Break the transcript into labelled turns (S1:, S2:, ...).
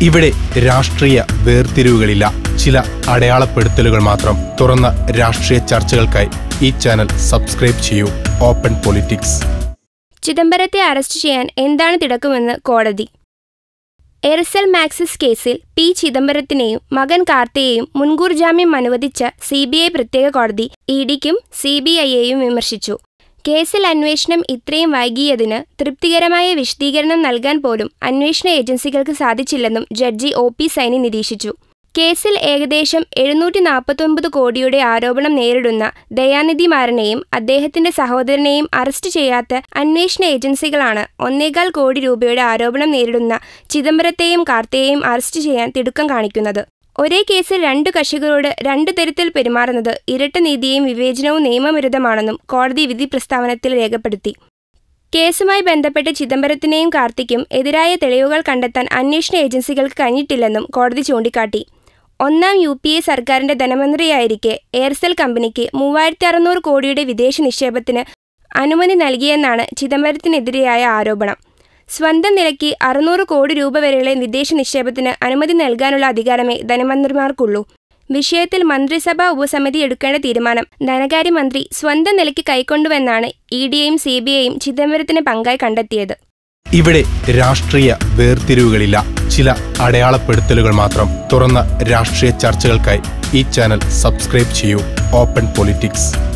S1: ഇവിടെ രാഷ്ട്രീയ വേർതിരിവുകളില്ല ചില അടയാളപ്പെടുത്തലുകൾ മാത്രം തുറന്ന രാഷ്ട്രീയ ചർച്ചകൾക്കായി ഈ ചാനൽ സബ്സ്ക്രൈബ് ചെയ്യൂ ഓപ്പൺ പൊളിറ്റിക്സ്
S2: ചിദംബരത്തെ അറസ്റ്റ് ചെയ്യാൻ എന്താണ് തിടക്കുമെന്ന് കോടതി എയർസെൽ മാക്സിസ് കേസിൽ പി ചിദംബരത്തിനെയും മകൻ കാർത്തിയെയും മുൻകൂർ ജാമ്യം അനുവദിച്ച സി ബി ഐ പ്രത്യേക കോടതി ഇ ഡിക്കും സി ബി ഐയെയും വിമർശിച്ചു കേസിൽ അന്വേഷണം ഇത്രയും വൈകിയതിന് തൃപ്തികരമായ വിശദീകരണം നൽകാൻ പോലും അന്വേഷണ ഏജൻസികൾക്ക് സാധിച്ചില്ലെന്നും ജഡ്ജി ഒ പി സൈനി നിരീക്ഷിച്ചു കേസിൽ ഏകദേശം എഴുന്നൂറ്റി നാൽപ്പത്തൊമ്പത് കോടിയുടെ ആരോപണം നേരിടുന്ന ദയാനിധി മാരനെയും അദ്ദേഹത്തിന്റെ സഹോദരനെയും അറസ്റ്റ് ചെയ്യാത്ത അന്വേഷണ ഏജൻസികളാണ് ഒന്നേകാൽ കോടി രൂപയുടെ ആരോപണം നേരിടുന്ന ചിദംബരത്തെയും കാർത്തിയെയും അറസ്റ്റ് ചെയ്യാൻ തിടുക്കം കാണിക്കുന്നത് ഒരേ കേസിൽ രണ്ടു കക്ഷികളോട് രണ്ടു തരത്തിൽ പെരുമാറുന്നത് ഇരട്ട നീതിയും വിവേചനവും നിയമവിരുദ്ധമാണെന്നും കോടതി വിധി പ്രസ്താവനത്തിൽ രേഖപ്പെടുത്തി കേസുമായി ബന്ധപ്പെട്ട് ചിദംബരത്തിനെയും കാർത്തിക്കും എതിരായ തെളിവുകൾ കണ്ടെത്താൻ അന്വേഷണ ഏജൻസികൾക്ക് കഴിഞ്ഞിട്ടില്ലെന്നും കോടതി ചൂണ്ടിക്കാട്ടി ഒന്നാം യു പി എ സർക്കാരിന്റെ ധനമന്ത്രിയായിരിക്കെ എയർസെൽ കമ്പനിക്ക് മൂവായിരത്തി അറുന്നൂറ് കോടിയുടെ വിദേശ നിക്ഷേപത്തിന് അനുമതി നൽകിയെന്നാണ് ചിദംബരത്തിനെതിരെയായ ആരോപണം സ്വന്തം നിലയ്ക്ക് അറുന്നൂറ് കോടി രൂപ വരെയുള്ള വിദേശ നിക്ഷേപത്തിന് അനുമതി നൽകാനുള്ള അധികാരമേ ധനമന്ത്രിമാർക്കുള്ളൂ വിഷയത്തിൽ മന്ത്രിസഭാ ഉപസമിതി എടുക്കേണ്ട തീരുമാനം ധനകാര്യമന്ത്രി സ്വന്തം നിലയ്ക്ക് കൈക്കൊണ്ടുവെന്നാണ് ഇ ഡിയെയും സി ബി ഐയും ചിദംബരത്തിന് പങ്കായി കണ്ടെത്തിയത്
S1: ഇവിടെ രാഷ്ട്രീയ വേർതിരിവുകളില്ല ചില അടയാളപ്പെടുത്തലുകൾ മാത്രം തുറന്ന രാഷ്ട്രീയ ചർച്ചകൾക്കായി ഈ ചാനൽ സബ്സ്ക്രൈബ് ചെയ്യൂ ഓപ്പൺ പൊളിറ്റിക്സ്